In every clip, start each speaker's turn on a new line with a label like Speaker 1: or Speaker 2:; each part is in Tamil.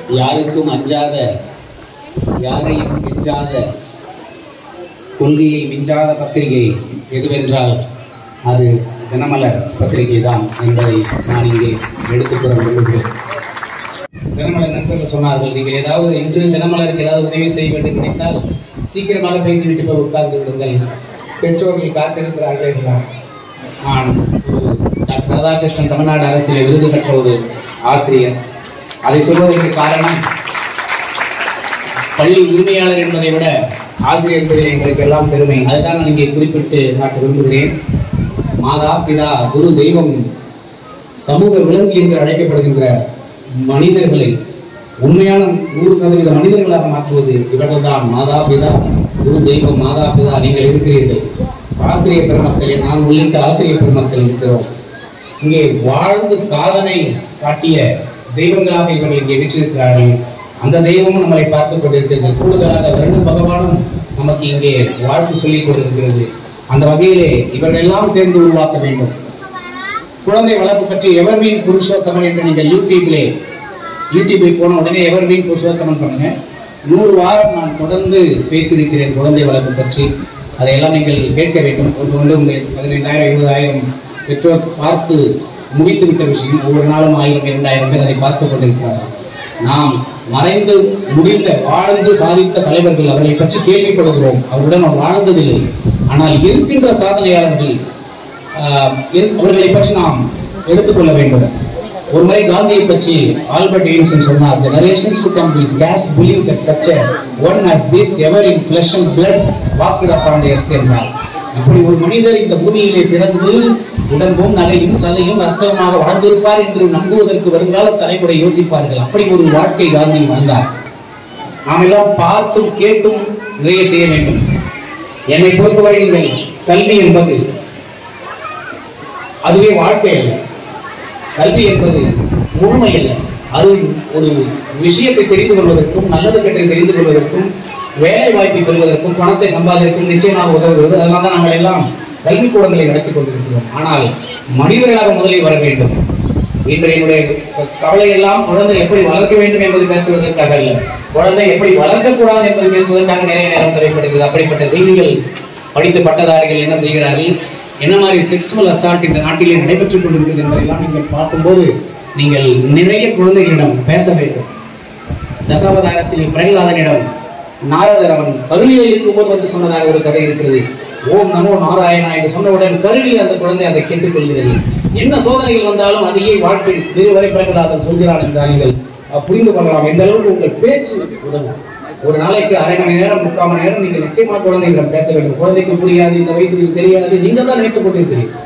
Speaker 1: யாருக்கும் அஞ்சாத யாரையும் கெஞ்சாத கொள்கையை மிஞ்சாத பத்திரிகை எதுவென்றால் அது தினமலர் பத்திரிகை தான் என்பதை நான் இங்கே எடுத்துக்கூற விரும்புகிறேன் தினமலர் நண்பர்கள் சொன்னார்கள் நீங்கள் ஏதாவது இன்று தினமலருக்கு ஏதாவது உதவி செய்ய வேண்டும் நினைத்தால் சீக்கிரமாக பேசிவிட்டு போய் உட்கார்ந்து விடுங்கள் பெற்றோர்கள் காத்திருக்கிறார்கள் என்றார் நான் ஒரு டாக்டர் ராதாகிருஷ்ணன் தமிழ்நாடு அரசியல் விருது பெற்ற ஒரு ஆசிரியர் அதை சொல்வதற்கு காரணம் பள்ளி உரிமையாளர் என்பதை விட ஆசிரியர் என்பதில் எங்களுக்கு எல்லாம் பெருமை அதுதான் நான் இங்கே குறிப்பிட்டு காட்ட விரும்புகிறேன் மாதா பிதா குரு தெய்வம் சமூக விலங்கு என்று அழைக்கப்படுகின்ற மனிதர்களை உண்மையான நூறு சதவீத மனிதர்களாக மாற்றுவது இவர்கள் தான் மாதா பிதா குரு தெய்வம் மாதா பிதா நீங்கள் இருக்கிறீர்கள் ஆசிரியர் பெருமக்கள் நான் உள்ளிட்ட ஆசிரியர் பெருமக்கள் இருக்கிறோம் இங்கே வாழ்ந்து சாதனை காட்டிய தெய்வங்களாக இவர்கள் இங்கே வீற்றிருக்கிறார்கள் அந்த தெய்வமும் நம்மளை பார்த்துக் கொண்டிருக்கிறது கூடுதலாக ரெண்டு பகவானும் நமக்கு இங்கே வாழ்த்து சொல்லிக் கொண்டிருக்கிறது அந்த வகையிலே இவர்கள் எல்லாம் சேர்ந்து உருவாக்க வேண்டும் குழந்தை வளர்ப்பு பற்றி எவர்வீன் புருஷோத்தமன் என்று நீங்கள் யூடியூபிலே யூடியூபில் போன உடனே எவர்வீன் புருஷோத்தமன் பண்ணுங்க நூறு வாரம் நான் தொடர்ந்து பேசியிருக்கிறேன் குழந்தை வளர்ப்பு பற்றி அதையெல்லாம் நீங்கள் கேட்க வேண்டும் ஒரு கொண்டு உங்கள் பதினைந்தாயிரம் இருபதாயிரம் பெற்றோர் பார்த்து முடித்து விட்ட விஷயம் ஒவ்வொரு நாளும் ஆயிரம் இரண்டாயிரம் பேர் அதை பார்த்து கொண்டிருக்கிறார்கள் நாம் மறைந்து முடிந்த வாழ்ந்து சாதித்த தலைவர்கள் அவர்களை பற்றி கேள்விப்படுகிறோம் அவருடன் நாம் வாழ்ந்ததில்லை ஆனால் இருக்கின்ற சாதனையாளர்கள் ஆஹ், இரு- அவர்களை பற்றி நாம் எடுத்துக்கொள்ள வேண்டும் ஒரு முறை காந்தியை பற்றி ஆல்பர்ட் எயின்சன் சொன்னார் generations to come will scarce believe that such a one as this ever in flesh and blood walked upon the earth என்றார் இப்படி ஒரு மனிதர் இந்த பூமியிலே பிறந்து உடம்பும் நகையும் சதையும் ரத்தமாக வாழ்ந்திருப்பார் என்று நம்புவதற்கு வருங்கால தலைமுறை யோசிப்பார்கள் அப்படி ஒரு வாழ்க்கை காந்தி வாழ்ந்தார் நாம் எல்லாம் பார்த்தும் கேட்டும் நிறைய செய்ய வேண்டும் என்னை பொறுத்தவரை நீங்கள் கல்வி என்பது அதுவே வாழ்க்கை அல்ல கல்வி என்பது முழுமை அல்ல அது ஒரு விஷயத்தை தெரிந்து கொள்வதற்கும் நல்லது கெட்டதை தெரிந்து கொள்வதற்கும் வேலை வாய்ப்பை பெறுவதற்கும் பணத்தை சம்பாதிக்கும் நிச்சயமாக உதவுகிறது அதனால தான் நாங்கள் எல்லாம் கல்விக்கூடங்களை நடத்திக் கொண்டிருக்கிறோம் ஆனால் மனிதர்களாக முதலில் வர வேண்டும் இன்று என்னுடைய கவலை எல்லாம் குழந்தை எப்படி வளர்க்க வேண்டும் என்பது பேசுவதற்காக அல்ல குழந்தை எப்படி வளர்க்கக்கூடாது என்பது பேசுவதற்காக நிறைய நேரம் தேவைப்படுகிறது அப்படிப்பட்ட செய்திகள் படித்த பட்டதாரிகள் என்ன செய்கிறார்கள் என்ன மாதிரி செக்ஸுவல் அசால்ட் இந்த நாட்டிலே நடைபெற்றுக் கொண்டிருக்கிறது என்பதெல்லாம் நீங்கள் பார்க்கும்போது நீங்கள் நிறைய குழந்தைகளிடம் பேச வேண்டும் தசாவதாரத்தில் பிரகலாதனிடம் நாரதர் அவன் கருளியில் இருக்கும்போது வந்து சொன்னதாக ஒரு கதை இருக்கிறது ஓம் நமோ நாராயணா என்று சொன்னவுடன் கருளி அந்த குழந்தை அதை கேட்டுக்கொள்கிறது என்ன சோதனைகள் வந்தாலும் அதையே வாழ்க்கை இதுவரை பிரகலாதன் சொல்கிறான் என்றால் நீங்கள் அஹ், புரிந்து கொள்ளலாம் எந்த அளவுக்கு உங்கள் பேச்சு உதவும் ஒரு நாளைக்கு அரை மணி நேரம் முக்கால் மணி நேரம் நீங்கள் நிச்சயமா குழந்தைகளிடம் பேச வேண்டும் குழந்தைக்கு புரியாது இந்த வயசுக்கு தெரியாது நீங்க தான் நினைத்துக் கொண்டிருக்கிறீர்கள்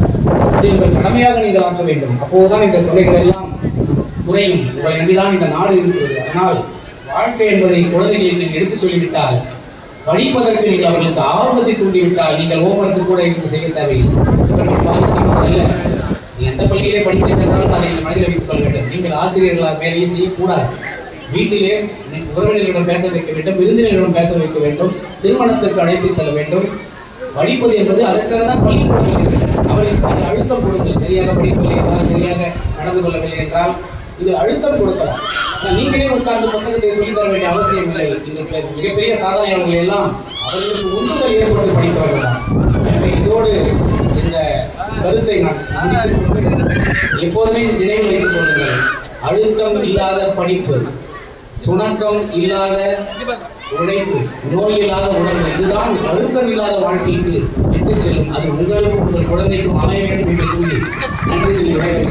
Speaker 1: இது உங்கள் கடமையாக நீங்கள் ஆற்ற வேண்டும் அப்போதுதான் இந்த தொல்லைகள் எல்லாம் குறையும் உங்களை நம்பிதான் இந்த நாடு இருக்கிறது ஆனால் வாழ்க்கை என்பதை குழந்தைகளுக்கு நீங்கள் எடுத்து சொல்லிவிட்டால் படிப்பதற்கு நீங்கள் அவர்களுக்கு ஆர்வத்தை தூண்டிவிட்டால் நீங்கள் ஹோம்ஒர்க்கு கூட இருந்து செய்ய தேவையில்லை இவர்கள் பாதி செய்வதல்ல நீ எந்த பள்ளியிலே படிக்க சென்றாலும் அதை நீங்கள் மனதில் வைத்துக் கொள்ள வேண்டும் நீங்கள் ஆசிரியர்களால் வேலையை செய்யக்கூடாது வீட்டிலே நீங்கள் உறவினர்களிடம் பேச வைக்க வேண்டும் விருந்தினர்களிடம் பேச வைக்க வேண்டும் திருமணத்திற்கு அழைத்து செல்ல வேண்டும் படிப்பது என்பது அதற்காக தான் பள்ளிக்கூடங்கள் இருக்கிறது அவர்களுக்கு அது அழுத்தம் கொடுங்கள் சரியாக படிக்கவில்லை என்றால் சரியாக நடந்து கொள்ளவில்லை என்றால் இது அழுத்தம் கொடுக்கலாம் ஆனால் நீங்களே உட்கார்ந்து புத்தகத்தை சொல்லித் தர வேண்டிய அவசியம் இல்லை இந்த பெ- மிகப்பெரிய சாதனையாளர்கள் எல்லாம் அவர்களுக்கு உந்துதல் ஏற்பட்டு படித்தவர்கள் தான் எனவே இதோடு இந்த கருத்தை நான் முடித்துக் கொண்டு எப்போதுமே நினைவில் வைத்துக் கொள்ளுங்கள் அழுத்தம் இல்லாத படிப்பு சுணக்கம் இல்லாத உழைப்பு நோய் இல்லாத உடம்பு இதுதான் அழுத்தம் இல்லாத வாழ்க்கைக்கு இட்டு செல்லும் அது உங்களுக்கும் உங்கள் குழந்தைக்கும் அமைய வேண்டும் என்று கூறி நன்றி சொல்லி விடைபெறுகிறேன்.